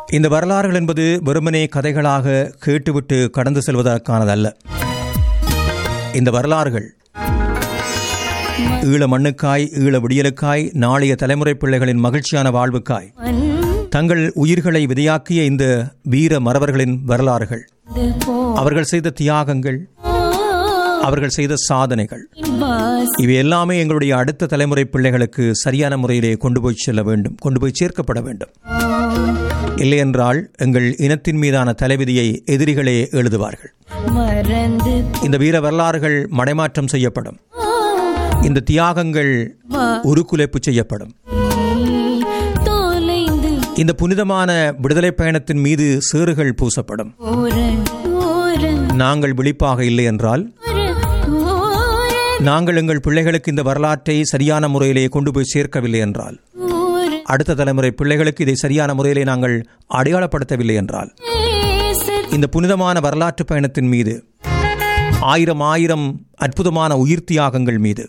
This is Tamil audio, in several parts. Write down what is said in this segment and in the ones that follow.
இந்த வரலாறுகள் என்பது வெறுமனே கதைகளாக கேட்டுவிட்டு கடந்து செல்வதற்கானதல்ல இந்த வரலாறுகள் ஈழ மண்ணுக்காய் ஈழ விடியலுக்காய் நாளைய தலைமுறை பிள்ளைகளின் மகிழ்ச்சியான வாழ்வுக்காய் தங்கள் உயிர்களை விதையாக்கிய இந்த வீர மறவர்களின் வரலாறுகள் அவர்கள் செய்த தியாகங்கள் அவர்கள் செய்த சாதனைகள் இவை எல்லாமே எங்களுடைய அடுத்த தலைமுறை பிள்ளைகளுக்கு சரியான முறையிலே கொண்டு போய் செல்ல வேண்டும் கொண்டு போய் சேர்க்கப்பட வேண்டும் இல்லையென்றால் எங்கள் இனத்தின் மீதான தலைவிதியை எதிரிகளே எழுதுவார்கள் மறந்து இந்த வீர வரலாறுகள் மடைமாற்றம் செய்யப்படும் இந்த தியாகங்கள் உருக்குலைப்பு செய்யப்படும் தொலைந்து இந்த புனிதமான விடுதலை பயணத்தின் மீது சேறுகள் பூசப்படும் ஓர ஓர நாங்கள் விழிப்பாக இல்லை என்றால் ஓர நாங்கள் எங்கள் பிள்ளைகளுக்கு இந்த வரலாற்றை சரியான முறையிலே கொண்டு போய் சேர்க்கவில்லை என்றால் ஓர அடுத்த தலைமுறை பிள்ளைகளுக்கு இதை சரியான முறையிலே நாங்கள் அடையாளப்படுத்தவில்லை என்றால் இந்த புனிதமான வரலாற்று பயணத்தின் மீது ஆயிரம் ஆயிரம் அற்புதமான உயிர் தியாகங்கள் மீது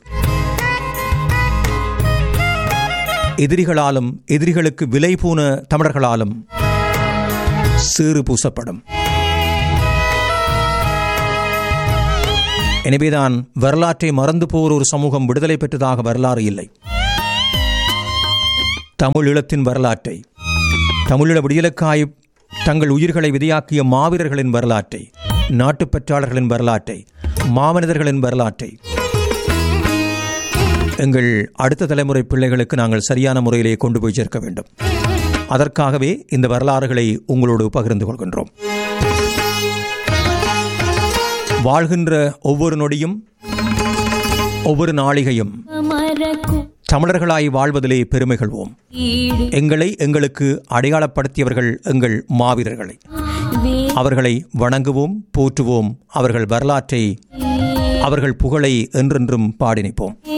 எதிரிகளாலும் எதிரிகளுக்கு விலை போன தமிழர்களாலும் சீறு பூசப்படும் எனவேதான் வரலாற்றை மறந்து போர் ஒரு சமூகம் விடுதலை பெற்றதாக வரலாறு இல்லை தமிழ் ஈழத்தின் வரலாற்றை தமிழீழ விடியலுக்காய் தங்கள் உயிர்களை விதையாக்கிய மாவீரர்களின் வரலாற்றை நாட்டுப்பற்றாளர்களின் வரலாற்றை மாமனிதர்களின் வரலாற்றை எங்கள் அடுத்த தலைமுறை பிள்ளைகளுக்கு நாங்கள் சரியான முறையிலே கொண்டு போய் சேர்க்க வேண்டும் அதற்காகவே இந்த வரலாறுகளை உங்களோடு பகிர்ந்து கொள்கின்றோம் வாழ்கின்ற ஒவ்வொரு நொடியும் ஒவ்வொரு நாளிகையும் மறக்கும் தமிழர்களாய் வாழ்வதிலே பெருமை கொள்வோம் ஈடு எங்களை எங்களுக்கு அடையாளப்படுத்தியவர்கள் எங்கள் மாவீரர்களை வே அவர்களை வணங்குவோம் போற்றுவோம் அவர்கள் வரலாற்றை அவர்கள் புகழை என்றென்றும் பாடி நிற்போம்